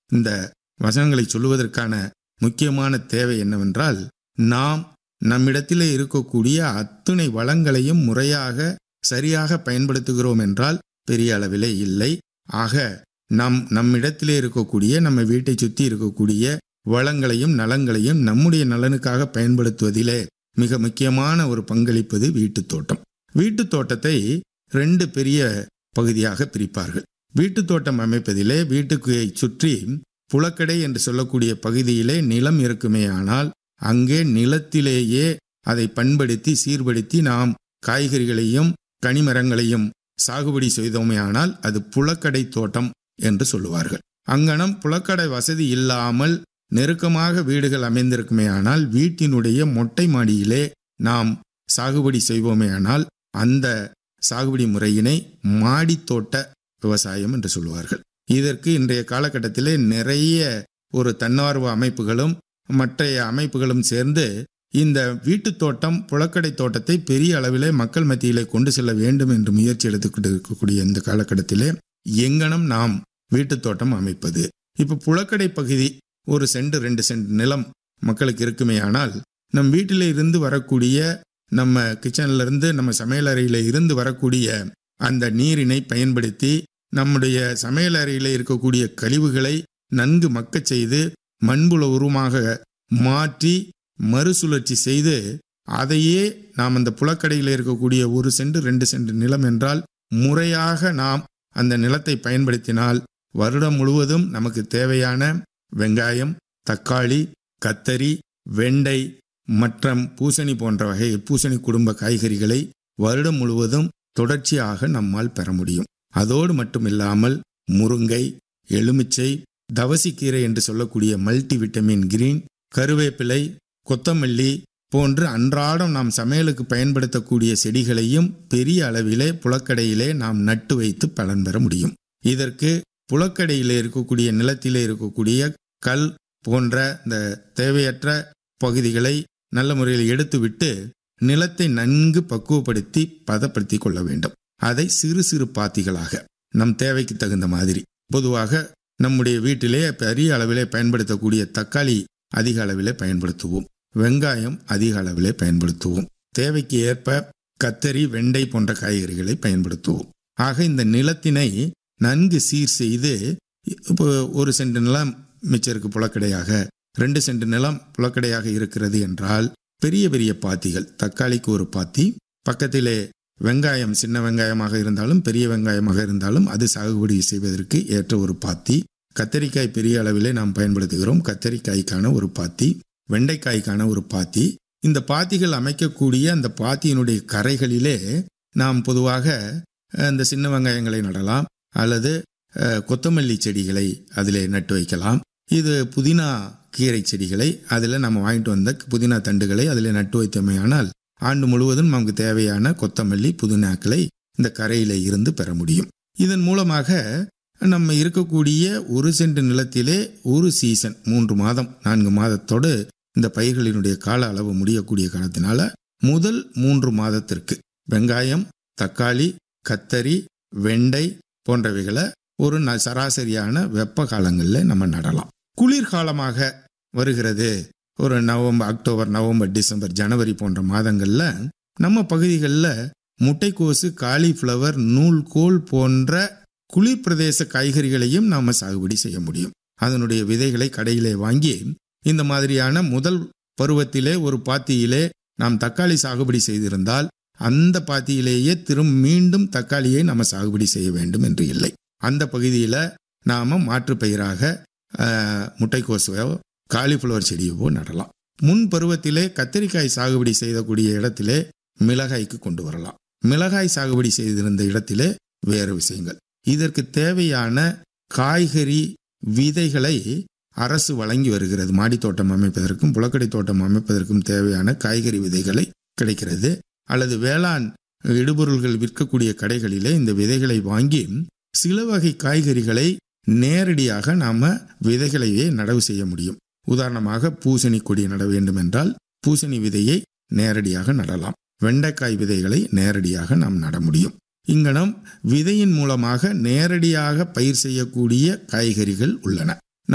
இந்த வசனங்களை சொல்லுவதற்கான முக்கியமான தேவை என்னவென்றால் நாம் நம்மிடத்திலே இருக்கக்கூடிய அத்துணை வளங்களையும் முறையாக சரியாக பயன்படுத்துகிறோம் என்றால் பெரிய அளவிலே இல்லை ஆக நம் நம்மிடத்திலே இருக்கக்கூடிய நம்ம வீட்டை சுற்றி இருக்கக்கூடிய வளங்களையும் நலங்களையும் நம்முடைய நலனுக்காக பயன்படுத்துவதிலே மிக முக்கியமான ஒரு பங்களிப்பது வீட்டுத் தோட்டம் வீட்டுத் தோட்டத்தை ரெண்டு பெரிய பகுதியாக பிரிப்பார்கள் வீட்டுத் தோட்டம் அமைப்பதிலே வீட்டுக்கு சுற்றி புலக்கடை என்று சொல்லக்கூடிய பகுதியிலே நிலம் இருக்குமே ஆனால் அங்கே நிலத்திலேயே அதை பண்படுத்தி சீர்படுத்தி நாம் காய்கறிகளையும் கனிமரங்களையும் சாகுபடி செய்தோமே ஆனால் அது புலக்கடை தோட்டம் என்று சொல்லுவார்கள் அங்கனம் புலக்கடை வசதி இல்லாமல் நெருக்கமாக வீடுகள் அமைந்திருக்குமே ஆனால் வீட்டினுடைய மொட்டை மாடியிலே நாம் சாகுபடி செய்வோமே ஆனால் அந்த சாகுபடி முறையினை மாடித்தோட்ட விவசாயம் என்று சொல்லுவார்கள் இதற்கு இன்றைய காலகட்டத்திலே நிறைய ஒரு தன்னார்வ அமைப்புகளும் மற்றைய அமைப்புகளும் சேர்ந்து இந்த வீட்டுத் தோட்டம் புழக்கடை தோட்டத்தை பெரிய அளவிலே மக்கள் மத்தியிலே கொண்டு செல்ல வேண்டும் என்று முயற்சி எடுத்துக்கிட்டு இருக்கக்கூடிய இந்த காலகட்டத்திலே எங்கனம் நாம் வீட்டுத் தோட்டம் அமைப்பது இப்போ புழக்கடை பகுதி ஒரு சென்ட் ரெண்டு சென்ட் நிலம் மக்களுக்கு இருக்குமே ஆனால் நம் வீட்டிலே இருந்து வரக்கூடிய நம்ம கிச்சன்ல இருந்து நம்ம சமையலறையில இருந்து வரக்கூடிய அந்த நீரினை பயன்படுத்தி நம்முடைய சமையலறையில இருக்கக்கூடிய கழிவுகளை நன்கு மக்கச் செய்து மண்புல உருவமாக மாற்றி மறுசுழற்சி செய்து அதையே நாம் அந்த புலக்கடையில் இருக்கக்கூடிய ஒரு சென்ட் ரெண்டு சென்ட் நிலம் என்றால் முறையாக நாம் அந்த நிலத்தை பயன்படுத்தினால் வருடம் முழுவதும் நமக்கு தேவையான வெங்காயம் தக்காளி கத்தரி வெண்டை மற்றும் பூசணி போன்ற வகை பூசணி குடும்ப காய்கறிகளை வருடம் முழுவதும் தொடர்ச்சியாக நம்மால் பெற முடியும் அதோடு மட்டுமில்லாமல் முருங்கை எலுமிச்சை தவசிக்கீரை என்று சொல்லக்கூடிய மல்டி விட்டமின் கிரீன் கருவேப்பிலை கொத்தமல்லி போன்று அன்றாடம் நாம் சமையலுக்கு பயன்படுத்தக்கூடிய செடிகளையும் பெரிய அளவிலே புலக்கடையிலே நாம் நட்டு வைத்து பலன் பெற முடியும் இதற்கு புலக்கடையிலே இருக்கக்கூடிய நிலத்திலே இருக்கக்கூடிய கல் போன்ற இந்த தேவையற்ற பகுதிகளை நல்ல முறையில் எடுத்துவிட்டு நிலத்தை நன்கு பக்குவப்படுத்தி பதப்படுத்தி கொள்ள வேண்டும் அதை சிறு சிறு பாத்திகளாக நம் தேவைக்கு தகுந்த மாதிரி பொதுவாக நம்முடைய வீட்டிலே பெரிய அளவிலே பயன்படுத்தக்கூடிய தக்காளி அதிக அளவிலே பயன்படுத்துவோம் வெங்காயம் அதிக அளவிலே பயன்படுத்துவோம் தேவைக்கு ஏற்ப கத்தரி வெண்டை போன்ற காய்கறிகளை பயன்படுத்துவோம் ஆக இந்த நிலத்தினை நன்கு சீர் செய்து இப்போ ஒரு சென்ட் நிலம் மிச்சருக்கு புலக்கடையாக ரெண்டு சென்ட் நிலம் புலக்கடையாக இருக்கிறது என்றால் பெரிய பெரிய பாத்திகள் தக்காளிக்கு ஒரு பாத்தி பக்கத்திலே வெங்காயம் சின்ன வெங்காயமாக இருந்தாலும் பெரிய வெங்காயமாக இருந்தாலும் அது சாகுபடி செய்வதற்கு ஏற்ற ஒரு பாத்தி கத்தரிக்காய் பெரிய அளவிலே நாம் பயன்படுத்துகிறோம் கத்தரிக்காய்க்கான ஒரு பாத்தி வெண்டைக்காய்க்கான ஒரு பாத்தி இந்த பாத்திகள் அமைக்கக்கூடிய அந்த பாத்தியினுடைய கரைகளிலே நாம் பொதுவாக இந்த சின்ன வெங்காயங்களை நடலாம் அல்லது கொத்தமல்லி செடிகளை அதிலே நட்டு வைக்கலாம் இது புதினா கீரை செடிகளை அதில் நம்ம வாங்கிட்டு வந்த புதினா தண்டுகளை அதில் நட்டு வைத்தோமேயானால் ஆண்டு முழுவதும் நமக்கு தேவையான கொத்தமல்லி புதினாக்களை இந்த கரையில இருந்து பெற முடியும் இதன் மூலமாக நம்ம இருக்கக்கூடிய ஒரு சென்ட் நிலத்திலே ஒரு சீசன் மூன்று மாதம் நான்கு மாதத்தோடு இந்த பயிர்களினுடைய கால அளவு முடியக்கூடிய காலத்தினால முதல் மூன்று மாதத்திற்கு வெங்காயம் தக்காளி கத்தரி வெண்டை போன்றவைகளை ஒரு ந சராசரியான வெப்ப காலங்களில் நம்ம நடலாம் குளிர்காலமாக வருகிறது ஒரு நவம்பர் அக்டோபர் நவம்பர் டிசம்பர் ஜனவரி போன்ற மாதங்களில் நம்ம பகுதிகளில் முட்டைக்கோசு காலிஃப்ளவர் நூல்கோல் போன்ற குளிர் பிரதேச காய்கறிகளையும் நாம் சாகுபடி செய்ய முடியும் அதனுடைய விதைகளை கடையிலே வாங்கி இந்த மாதிரியான முதல் பருவத்திலே ஒரு பாத்தியிலே நாம் தக்காளி சாகுபடி செய்திருந்தால் அந்த பாத்தியிலேயே திரும் மீண்டும் தக்காளியை நம்ம சாகுபடி செய்ய வேண்டும் என்று இல்லை அந்த பகுதியில் நாம் மாற்று பயிராக முட்டைக்கோசுவோ காலிஃப்ளவர் செடியவோ நடலாம் முன் பருவத்திலே கத்திரிக்காய் சாகுபடி செய்யக்கூடிய இடத்திலே மிளகாய்க்கு கொண்டு வரலாம் மிளகாய் சாகுபடி செய்திருந்த இடத்திலே வேறு விஷயங்கள் இதற்கு தேவையான காய்கறி விதைகளை அரசு வழங்கி வருகிறது மாடி தோட்டம் அமைப்பதற்கும் புலக்கடை தோட்டம் அமைப்பதற்கும் தேவையான காய்கறி விதைகளை கிடைக்கிறது அல்லது வேளாண் இடுபொருள்கள் விற்கக்கூடிய கடைகளிலே இந்த விதைகளை வாங்கி சில வகை காய்கறிகளை நேரடியாக நாம விதைகளையே நடவு செய்ய முடியும் உதாரணமாக பூசணி கொடி நட வேண்டும் என்றால் பூசணி விதையை நேரடியாக நடலாம் வெண்டைக்காய் விதைகளை நேரடியாக நாம் நட முடியும் இங்கனம் விதையின் மூலமாக நேரடியாக பயிர் செய்யக்கூடிய காய்கறிகள் உள்ளன